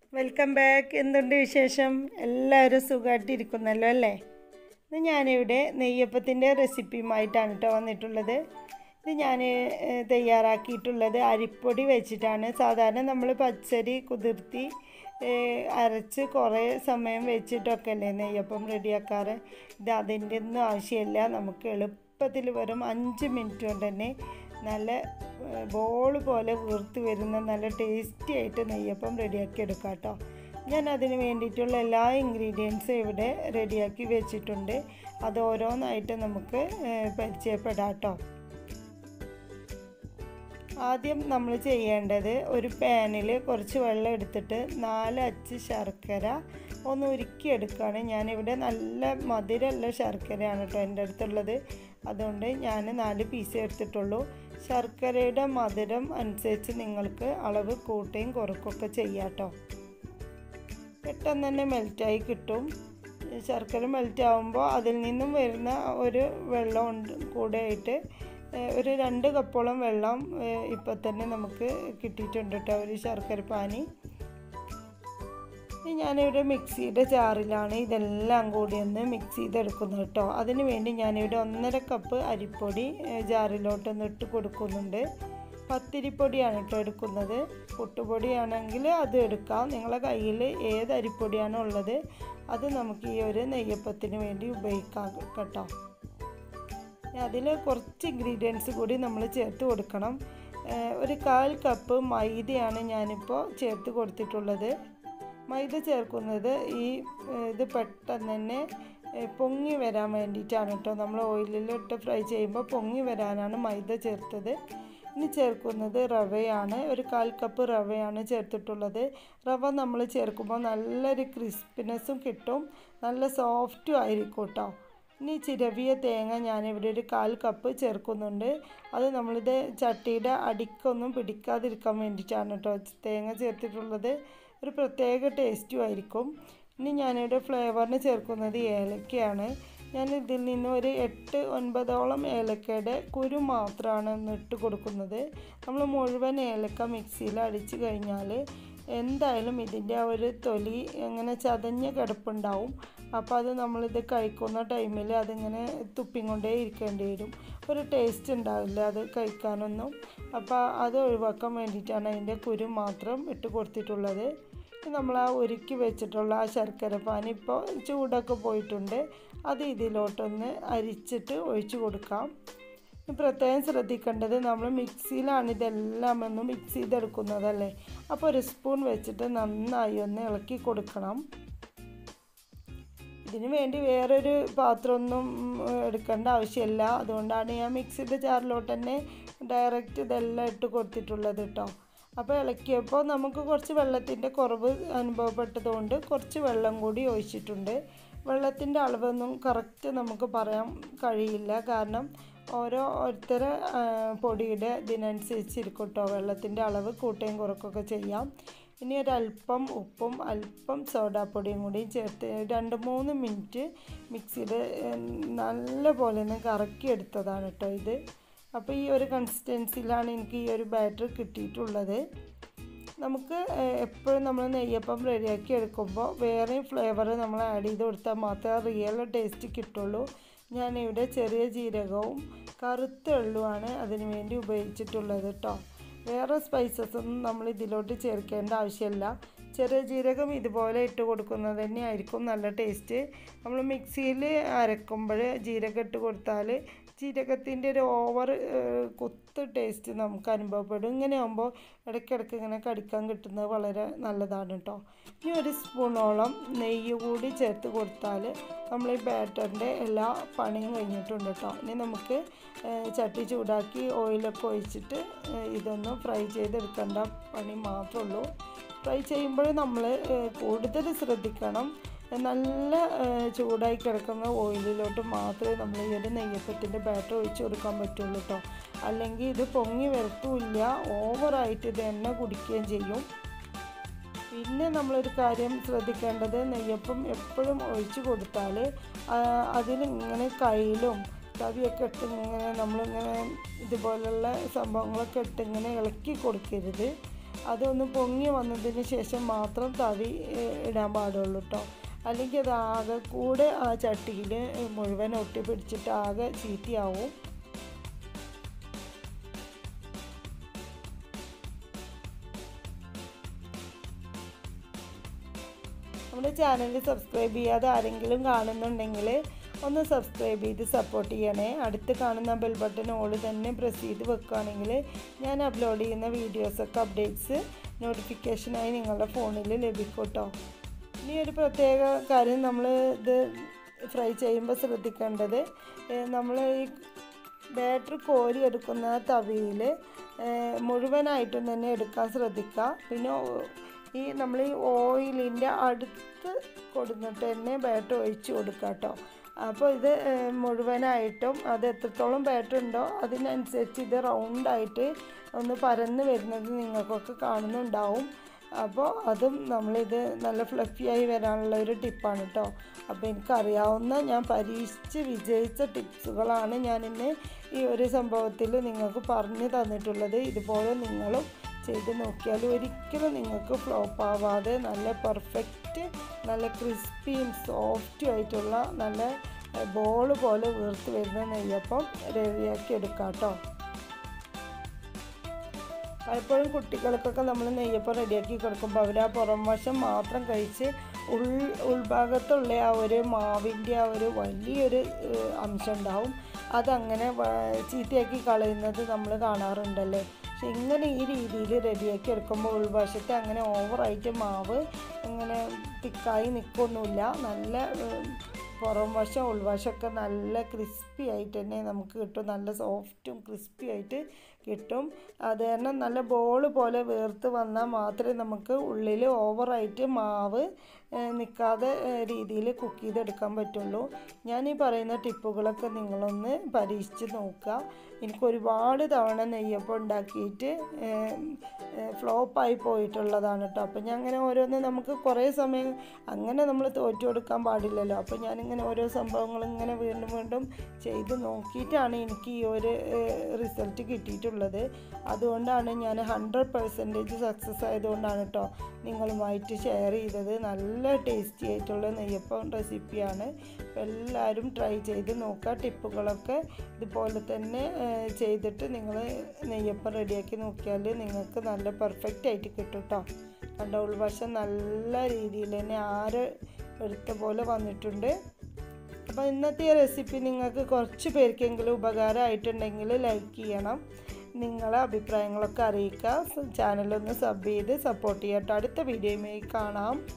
welcome back എന്തുണ്ട് വിശേഷം എല്ലാവരും സുഖമായിട്ടിരിക്കുന്നല്ലോ അല്ലേ ഇത് ഞാനിവിടെ നെയ്യപ്പത്തിൻ്റെ റെസിപ്പിയുമായിട്ടാണ് കേട്ടോ വന്നിട്ടുള്ളത് ഇത് ഞാൻ ഏഹ്, തയ്യാറാക്കിയിട്ടുള്ളത് അരിപ്പൊടി വെച്ചിട്ടാണ് സാധാരണ നമ്മൾ പച്ചരി കുതിർത്തി ഏഹ്, അരച്ച് കുറേ സമയം വെച്ചിട്ടൊക്കെ അല്ലേ നെയ്യപ്പം റെഡിയാക്കാറ് ഇത് അതിൻ്റെ ഒന്നും ആവശ്യമില്ല നമുക്ക് എളുപ്പത്തിൽ വെറും അഞ്ച് മിനിറ്റ് കൊണ്ട് തന്നെ നല്ല ബോൾ പോലെ വീർത്ത് വരുന്ന നല്ല ടേസ്റ്റി ആയിട്ട് നെയ്യപ്പം റെഡിയാക്കി എടുക്കാം കേട്ടോ ഞാൻ അതിന് വേണ്ടിയിട്ടുള്ള എല്ലാ ഇൻഗ്രീഡിയൻസും ഇവിടെ റെഡിയാക്കി വെച്ചിട്ടുണ്ട് അത് ഓരോന്നായിട്ട് നമുക്ക് ഏഹ്, പരിചയപ്പെടാം കേട്ടോ ആദ്യം നമ്മൾ ചെയ്യേണ്ടത് ഒരു പാനിൽ കുറച്ച് വെള്ളം എടുത്തിട്ട് നാല് അച്ച് ശർക്കര ഒന്ന് ഉരുക്കിയെടുക്കുകയാണ് ഞാനിവിടെ നല്ല മധുരമുള്ള ശർക്കരയാണ് കേട്ടോ എൻ്റെ അടുത്തുള്ളത് അതുകൊണ്ട് ഞാൻ നാല് പീസ് എടുത്തിട്ടുള്ളൂ ശർക്കരയുടെ മധുരം അനുസരിച്ച് നിങ്ങൾക്ക് അളവ് കൂട്ടുകയും കുറക്കുകയൊക്കെ ചെയ്യാം കേട്ടോ പെട്ടെന്ന് തന്നെ മെൽറ്റായി കിട്ടും ശർക്കര മെൽറ്റ് ആകുമ്പോൾ അതിൽ നിന്നും വരുന്ന ഒരു വെള്ളം ഉണ്ട് കൂടെ ആയിട്ട് ഏഹ്, ഒരു രണ്ട് കപ്പോളം വെള്ളം ഇപ്പം തന്നെ നമുക്ക് കിട്ടിയിട്ടുണ്ട് കേട്ടോ ഒരു ശർക്കര പാനി ഇനി ഞാനിവിടെ മിക്സിയുടെ ജാറിലാണ് ഇതെല്ലാം കൂടി ഒന്ന് മിക്സ് ചെയ്തെടുക്കുന്നത് കേട്ടോ അതിന് വേണ്ടി ഞാനിവിടെ ഒന്നര കപ്പ് അരിപ്പൊടി ഏഹ്, ജാറിലോട്ടൊന്ന് ഇട്ട് കൊടുക്കുന്നുണ്ട് പത്തിരിപ്പൊടിയാണ് കേട്ടോ എടുക്കുന്നത് പുട്ടുപൊടിയാണെങ്കിൽ അത് എടുക്കാം നിങ്ങളെ കയ്യിൽ ഏത് അരിപ്പൊടിയാണോ ഉള്ളത് അത് നമുക്ക് ഈ ഒരു നെയ്യപ്പത്തിന് വേണ്ടി ഉപയോഗിക്കാം കേട്ടോ അതിൽ കുറച്ച് ഇൻഗ്രീഡിയൻസ് കൂടി നമ്മൾ ചേർത്ത് കൊടുക്കണം ഏഹ് ഒരു കാൽ കപ്പ് മൈദയാണ് ഞാനിപ്പോൾ ചേർത്ത് കൊടുത്തിട്ടുള്ളത് മൈദ ചേർക്കുന്നത് ഈ ഏഹ് ഇത് പെട്ടെന്ന് തന്നെ ഏഹ് പൊങ്ങി വരാൻ വേണ്ടിയിട്ടാണ് കേട്ടോ നമ്മൾ ഓയിലിലിട്ട് ഫ്രൈ ചെയ്യുമ്പോൾ പൊങ്ങി വരാനാണ് മൈദ ചേർത്തത് ഇനി ചേർക്കുന്നത് റവയാണ് ഒരു കാൽ കപ്പ് റവയാണ് ചേർത്തിട്ടുള്ളത് റവ നമ്മൾ ചേർക്കുമ്പോൾ നല്ലൊരു ക്രിസ്പിനെസ്സും കിട്ടും നല്ല സോഫ്റ്റും ആയിരിക്കും കേട്ടോ ഇനി ചിരവിയ തേങ്ങ ഞാനിവിടെ ഒരു കാൽ കപ്പ് ചേർക്കുന്നുണ്ട് അത് നമ്മളിത് ചട്ടിയുടെ അടിക്കൊന്നും പിടിക്കാതിരിക്കാൻ വേണ്ടിയിട്ടാണ് കേട്ടോ തേങ്ങ ചേർത്തിട്ടുള്ളത് ഒരു പ്രത്യേക ടേസ്റ്റും ആയിരിക്കും ഇനി ഞാനിവിടെ ഫ്ലേവറിന് ചേർക്കുന്നത് ഏലക്കയാണ് ഞാൻ ഇതിൽ നിന്ന് ഒരു എട്ട് ഒൻപതോളം ഏലക്കയുടെ കുരു മാത്രമാണ് ഒന്ന് ഇട്ട് കൊടുക്കുന്നത് നമ്മൾ മുഴുവൻ ഏലക്ക മിക്സിയിൽ അടിച്ച് കഴിഞ്ഞാൽ എന്തായാലും ഇതിൻ്റെ ആ ഒരു തൊലി ഇങ്ങനെ ചതഞ്ഞ കിടപ്പുണ്ടാവും അപ്പോൾ അത് നമ്മളിത് കഴിക്കുന്ന ടൈമിൽ അതിങ്ങനെ തുപ്പിക്കൊണ്ടേ ഇരിക്കേണ്ടി വരും ഒരു ടേസ്റ്റ് ഉണ്ടാവില്ല അത് കഴിക്കാനൊന്നും അപ്പോൾ അത് ഒഴിവാക്കാൻ വേണ്ടിയിട്ടാണ് അതിൻ്റെ കുരു മാത്രം ഇട്ട് കൊടുത്തിട്ടുള്ളത് ഇനി നമ്മൾ ആ ഉരുക്കി വെച്ചിട്ടുള്ള ആ ശർക്കര പാനി ഇപ്പോൾ ചൂടൊക്കെ പോയിട്ടുണ്ട് അത് ഇതിലോട്ടൊന്ന് അരിച്ചിട്ട് ഒഴിച്ച് കൊടുക്കാം ഇനി പ്രത്യേകം ശ്രദ്ധിക്കേണ്ടത് നമ്മൾ മിക്സിയിലാണ് ഇതെല്ലാം ഒന്ന് മിക്സ് ചെയ്തെടുക്കുന്നതല്ലേ അപ്പോൾ ഒരു സ്പൂൺ വെച്ചിട്ട് നന്നായി ഒന്ന് ഇളക്കി കൊടുക്കണം ഇതിന് വേണ്ടി വേറൊരു പാത്രമൊന്നും ഉം, എടുക്കേണ്ട ആവശ്യമില്ല അതുകൊണ്ടാണ് ഞാൻ മിക്സിയുടെ ജാറിലോട്ട് തന്നെ ഡയറക്റ്റ് ഇതെല്ലാം ഇട്ട് കൊടുത്തിട്ടുള്ളത് കേട്ടോ അപ്പോൾ ഇളക്കിയപ്പോൾ നമുക്ക് കുറച്ച് വെള്ളത്തിൻ്റെ കുറവ് അനുഭവപ്പെട്ടതുകൊണ്ട് കുറച്ച് വെള്ളം കൂടി ഒഴിച്ചിട്ടുണ്ട് വെള്ളത്തിൻ്റെ അളവൊന്നും കറക്റ്റ് നമുക്ക് പറയാൻ കഴിയില്ല കാരണം ഓരോ ഓരോരുത്തരെ ആ, പൊടിയുടെ ഇതിനനുസരിച്ചിരിക്കും കേട്ടോ വെള്ളത്തിൻ്റെ അളവ് കൂട്ടുകയും കുറക്കുകയൊക്കെ ചെയ്യാം ഇനി ഒരല്പം ഉപ്പും അല്പം സോഡാപ്പൊടിയും കൂടി ചേർത്ത് രണ്ട് മൂന്ന് മിനിറ്റ് മിക്സിയിൽ നല്ല പോലെ ഒന്ന് കറക്കി എടുത്തതാണ് കേട്ടോ ഇത് അപ്പോൾ ഈ ഒരു കൺസിസ്റ്റൻസിയിലാണ് എനിക്ക് ഈ ഒരു ബാറ്റർ കിട്ടിയിട്ടുള്ളത് നമുക്ക് എപ്പോഴും നമ്മൾ നെയ്യപ്പം റെഡിയാക്കി എടുക്കുമ്പോൾ വേറെയും ഫ്ലേവർ നമ്മൾ ആഡ് ചെയ്ത് കൊടുത്താൽ മാത്രമേ റിയൽ ടേസ്റ്റ് കിട്ടുള്ളൂ ഞാനിവിടെ ചെറിയ ജീരകവും കറുത്ത എള്ളുമാണ് അതിന് വേണ്ടി ഉപയോഗിച്ചിട്ടുള്ളത് കേട്ടോ വേറെ സ്പൈസസ് ഒന്നും നമ്മൾ ഇതിലോട്ട് ചേർക്കേണ്ട ആവശ്യമില്ല ചെറിയ ജീരകം ഇതുപോലെ ഇട്ട് കൊടുക്കുന്നത് തന്നെയായിരിക്കും നല്ല ടേസ്റ്റ് നമ്മൾ മിക്സിയിൽ അരക്കുമ്പോൾ ജീരകം ഇട്ട് കൊടുത്താൽ ജീരകത്തിൻ്റെ ഒരു ഓവർ കുത്ത് ടേസ്റ്റ് നമുക്ക് അനുഭവപ്പെടും ഇങ്ങനെ ആകുമ്പോൾ ഇടയ്ക്കിടയ്ക്ക് ഇങ്ങനെ കടിക്കാൻ കിട്ടുന്നത് വളരെ നല്ലതാണ് കേട്ടോ ഇനി ഒരു സ്പൂണോളം നെയ്യ് കൂടി ചേർത്ത് കൊടുത്താൽ നമ്മൾ ഈ ബാറ്ററിൻ്റെ എല്ലാ പണിയും കഴിഞ്ഞിട്ടുണ്ട് കേട്ടോ ഇനി നമുക്ക് ഏഹ്, ചട്ടി ചൂടാക്കി ഓയിലൊക്കെ ഒഴിച്ചിട്ട് ഏഹ്, ഇതൊന്ന് ഫ്രൈ ചെയ്തെടുക്കേണ്ട പണി മാത്രമേ ഉള്ളൂ ഫ്രൈ ചെയ്യുമ്പോൾ നമ്മൾ കൂടുതൽ ശ്രദ്ധിക്കണം നല്ല ഏഹ്, ചൂടായി കിടക്കുന്ന ഓയിലിലോട്ട് മാത്രമേ നമ്മൾ ഈ ഒരു നെയ്യപ്പത്തിൻ്റെ ബാറ്റർ ഒഴിച്ച് കൊടുക്കാൻ പറ്റുള്ളൂ കേട്ടോ അല്ലെങ്കിൽ ഇത് പൊങ്ങി വരത്തുമില്ല ഓവറായിട്ട് ഇത് എണ്ണ കുടിക്കുകയും ചെയ്യും പിന്നെ നമ്മളൊരു കാര്യം ശ്രദ്ധിക്കേണ്ടത് നെയ്യപ്പം എപ്പോഴും ഒഴിച്ച് കൊടുത്താൽ അതിലിങ്ങനെ കയ്യിലും തവിയൊക്കെ ഇട്ട് ഇങ്ങനെ നമ്മളിങ്ങനെ ഇതുപോലുള്ള സംഭവങ്ങളൊക്കെ ഇട്ട് ഇങ്ങനെ ഇളക്കി കൊടുക്കരുത് അതൊന്ന് പൊങ്ങി വന്നതിന് ശേഷം മാത്രം തവി ഏഹ്, ഇടാൻ പാടുള്ളൂ കേട്ടോ അല്ലെങ്കിൽ അത് ആകെ കൂടെ ആ ചട്ടിയിൽ മുഴുവൻ ഒട്ടി പിടിച്ചിട്ട് ആകെ ചീത്തയാവും നമ്മുടെ ചാനൽ സബ്സ്ക്രൈബ് ചെയ്യാതെ ആരെങ്കിലും കാണുന്നുണ്ടെങ്കിൽ ഒന്ന് സബ്സ്ക്രൈബ് ചെയ്ത് സപ്പോർട്ട് ചെയ്യണേ അടുത്ത് കാണുന്ന ബെൽ ബട്ടൺ ഓൾ തന്നെ പ്രസ് ചെയ്ത് വെക്കുകയാണെങ്കിൽ ഞാൻ അപ്ലോഡ് ചെയ്യുന്ന വീഡിയോസൊക്കെ അപ്ഡേറ്റ്സ് നോട്ടിഫിക്കേഷനായി നിങ്ങളുടെ ഫോണിൽ ലഭിക്കും കേട്ടോ ഇനി ഒരു പ്രത്യേക കാര്യം നമ്മൾ ഇത് ഫ്രൈ ചെയ്യുമ്പോൾ ശ്രദ്ധിക്കേണ്ടത് നമ്മൾ ഈ ബാറ്റർ കോരി എടുക്കുന്ന തവിയിൽ മുഴുവനായിട്ടും തന്നെ എടുക്കാൻ ശ്രദ്ധിക്കുക പിന്നെ ഓ- ഈ നമ്മൾ ഈ ഓയിലിൻ്റെ അടുത്ത് കൊടുത്തിട്ട് തന്നെ ബാറ്റർ ഒഴിച്ച് കൊടുക്കുക കേട്ടോ അപ്പോൾ ഇത് ഏഹ്, മുഴുവനായിട്ടും അത് എത്രത്തോളം ബാറ്റർ ഉണ്ടോ അതിനനുസരിച്ച് ഇത് റൗണ്ടായിട്ട് ഒന്ന് പരന്ന് വരുന്നത് നിങ്ങൾക്കൊക്കെ കാണുന്നുണ്ടാവും അപ്പോൾ അതും നമ്മളിത് നല്ല ഫ്ലഫിയായി വരാനുള്ള ഒരു ടിപ്പാണ് കേട്ടോ അപ്പോൾ എനിക്കറിയാവുന്ന ഞാൻ പരീക്ഷിച്ച് വിജയിച്ച ടിപ്സുകളാണ് ഞാൻ ഇന്ന് ഈ ഒരു സംഭവത്തിൽ നിങ്ങൾക്ക് പറഞ്ഞു തന്നിട്ടുള്ളത് ഇതുപോലെ നിങ്ങളും ചെയ്ത് നോക്കിയാൽ ഒരിക്കലും നിങ്ങൾക്ക് ഫ്ലോപ്പ് ആവാതെ നല്ല പെർഫെക്റ്റ് നല്ല ക്രിസ്പിയും സോഫ്റ്റും ആയിട്ടുള്ള നല്ല ബോൾ പോലെ വീർത്ത് വരുന്ന നെയ്യപ്പം റെഡിയാക്കി എടുക്കാം കേട്ടോ പലപ്പോഴും കുട്ടികൾക്കൊക്കെ നമ്മൾ നെയ്യപ്പം റെഡിയാക്കി കൊടുക്കുമ്പോൾ അവർ ആ പുറം വശം മാത്രം കഴിച്ച് ഉൾ ഉൾഭാഗത്തുള്ള ആ ഒരു മാവിൻ്റെ ആ ഒരു വലിയൊരു ഏഹ്, അംശം ഉണ്ടാവും അതങ്ങനെ വ- ചീത്തയാക്കി കളയുന്നത് നമ്മൾ കാണാറുണ്ടല്ലേ പക്ഷെ ഇങ്ങനെ ഈ രീതിയിൽ റെഡിയാക്കി എടുക്കുമ്പോൾ ഉൾവശത്ത് അങ്ങനെ ഓവറായിട്ട് മാവ് ഇങ്ങനെ തിക്കായി നിൽക്കൊന്നുമില്ല നല്ല ഏഹ്, പുറം വശം ഉൾവശമൊക്കെ നല്ല ക്രിസ്പി ആയിട്ട് തന്നെ നമുക്ക് കിട്ടും നല്ല സോഫ്റ്റും ക്രിസ്പി ആയിട്ട് കിട്ടും അത് കാരണം നല്ല ബോൾ പോലെ വേർത്ത് വന്നാൽ മാത്രമേ നമുക്ക് ഉള്ളിൽ ഓവറായിട്ട് മാവ് നിൽക്കാതെ രീതിയിൽ കുക്ക് ചെയ്തെടുക്കാൻ പറ്റുള്ളൂ ഞാൻ ഈ പറയുന്ന ടിപ്പുകളൊക്കെ നിങ്ങളൊന്ന് പരീക്ഷിച്ച് നോക്കുക എനിക്ക് ഒരുപാട് തവണ നെയ്യപ്പം ഉണ്ടാക്കിയിട്ട് ഫ്ലോപ്പായി പോയിട്ടുള്ളതാണ് കേട്ടോ അപ്പം ഞാൻ അങ്ങനെ ഓരോന്ന് നമുക്ക് കുറേ സമയം അങ്ങനെ നമ്മൾ തോറ്റു കൊടുക്കാൻ പാടില്ലല്ലോ അപ്പം ഞാനിങ്ങനെ ഓരോ സംഭവങ്ങൾ ഇങ്ങനെ വീണ്ടും വീണ്ടും ചെയ്ത് നോക്കിയിട്ടാണ് എനിക്ക് ഈ ഒരു റിസൾട്ട് കിട്ടിയിട്ടുള്ളത് അതുകൊണ്ടാണ് ഞാൻ ഹൺഡ്രഡ് പെർസെൻറ്റേജ് സക്സസ് ആയതുകൊണ്ടാണ് കേട്ടോ നിങ്ങളുമായിട്ട് ഷെയർ ചെയ്തത് നല്ല ടേസ്റ്റി ആയിട്ടുള്ള നെയ്യപ്പം റെസിപ്പിയാണ് അപ്പോൾ എല്ലാവരും ട്രൈ ചെയ്ത് നോക്കുക ടിപ്പുകളൊക്കെ ഇതുപോലെ തന്നെ ഏഹ്, ചെയ്തിട്ട് നിങ്ങൾ നെയ്യപ്പം റെഡിയാക്കി നോക്കിയാൽ നിങ്ങൾക്ക് നല്ല പെർഫെക്റ്റ് ആയിട്ട് കിട്ടും കേട്ടോ കണ്ട ഉൾവശം നല്ല രീതിയിൽ തന്നെ ആര് എടുത്ത പോലെ വന്നിട്ടുണ്ട് അപ്പോൾ ഇന്നത്തെ ഈ റെസിപ്പി നിങ്ങൾക്ക് കുറച്ച് പേർക്കെങ്കിലും ഉപകാരമായിട്ടുണ്ടെങ്കിൽ ലൈക്ക് ചെയ്യണം നിങ്ങളെ അഭിപ്രായങ്ങളൊക്കെ അറിയിക്കുക ചാനലൊന്ന് സബ് ചെയ്ത് സപ്പോർട്ട് ചെയ്യട്ടോ അടുത്ത വീഡിയോയുമായി കാണാം